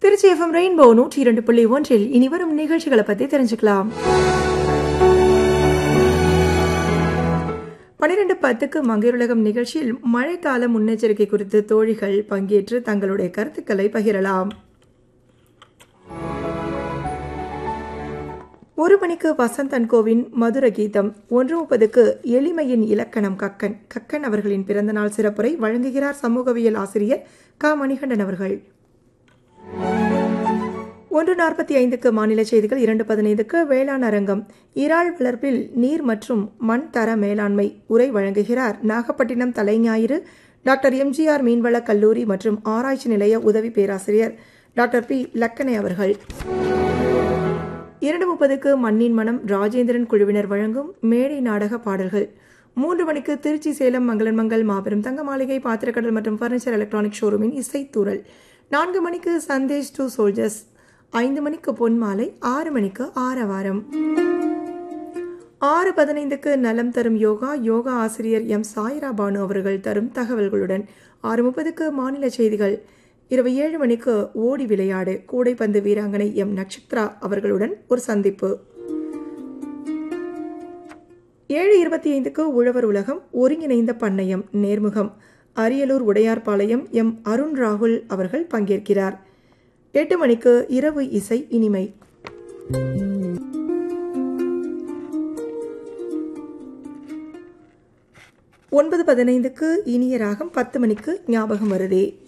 Trichy FM rainbow நூற்றி இரண்டு புள்ளி ஒன்றில் இனி வரும் நிகழ்ச்சிகளை பத்தி தெரிஞ்சுக்கலாம் பனிரெண்டு பத்துக்கு மங்கையுலகம் நிகழ்ச்சியில் மழைக்கால முன்னெச்சரிக்கை குறித்து தோழிகள் பங்கேற்று தங்களுடைய கருத்துக்களை பகிரலாம் ஒரு மணிக்கு வசந்தன் கோவின் மதுர கீதம் ஒன்று முப்பதுக்கு எளிமையின் இலக்கணம் கக்கன் கக்கன் அவர்களின் பிறந்தநாள் சிறப்புரை வழங்குகிறார் சமூகவியல் ஆசிரியர் க மணிகண்டன் அவர்கள் ஒன்று நாற்பத்தி ஐந்துக்கு மாநில செய்திகள் இரண்டு பதினைந்துக்கு வேளாண் அரங்கம் இறால் வளர்ப்பில் நீர் மற்றும் மண் தர மேலாண்மை உரை வழங்குகிறார் நாகப்பட்டினம் தலைஞாயிறு டாக்டர் எம்ஜிஆர் மீன்வள கல்லூரி மற்றும் ஆராய்ச்சி நிலைய உதவி பேராசிரியர் டாக்டர் பி லக்கனை அவர்கள் இரண்டு முப்பதுக்கு மண்ணின் மனம் ராஜேந்திரன் குழுவினர் வழங்கும் மேடை நாடக பாடல்கள் மூன்று மணிக்கு திருச்சி சேலம் மங்களன் மங்கல் மாபெரும் தங்க மாளிகை பாத்திரக்கடல் மற்றும் பர்னிச்சர் எலக்ட்ரானிக் ஷோரூமின் இசைத்தூரல் நான்கு மணிக்கு சந்தேஷ் டு சோல்ஜர்ஸ் ஐந்து மணிக்கு பொன் மாலை ஆறு மணிக்கு ஆரவாரம் ஆறு பதினைந்துக்கு நலம் தரும் யோகா யோகா ஆசிரியர் எம் சாய்ரா பானு அவர்கள் தரும் தகவல்களுடன் ஆறு முப்பதுக்கு மாநில செய்திகள் இரவு ஏழு மணிக்கு ஓடி விளையாடு கூடைப்பந்து வீராங்கனை எம் நட்சத்ரா அவர்களுடன் ஒரு சந்திப்பு ஏழு இருபத்தி ஐந்துக்கு உழவர் உலகம் ஒருங்கிணைந்த பண்ணையம் நேர்முகம் அரியலூர் உடையார்பாளையம் எம் அருண் ராகுல் அவர்கள் பங்கேற்கிறார் எட்டு மணிக்கு இரவு இசை இனிமை ஒன்பது பதினைந்துக்கு இனிய ராகம் பத்து மணிக்கு ஞாபகம் வருதே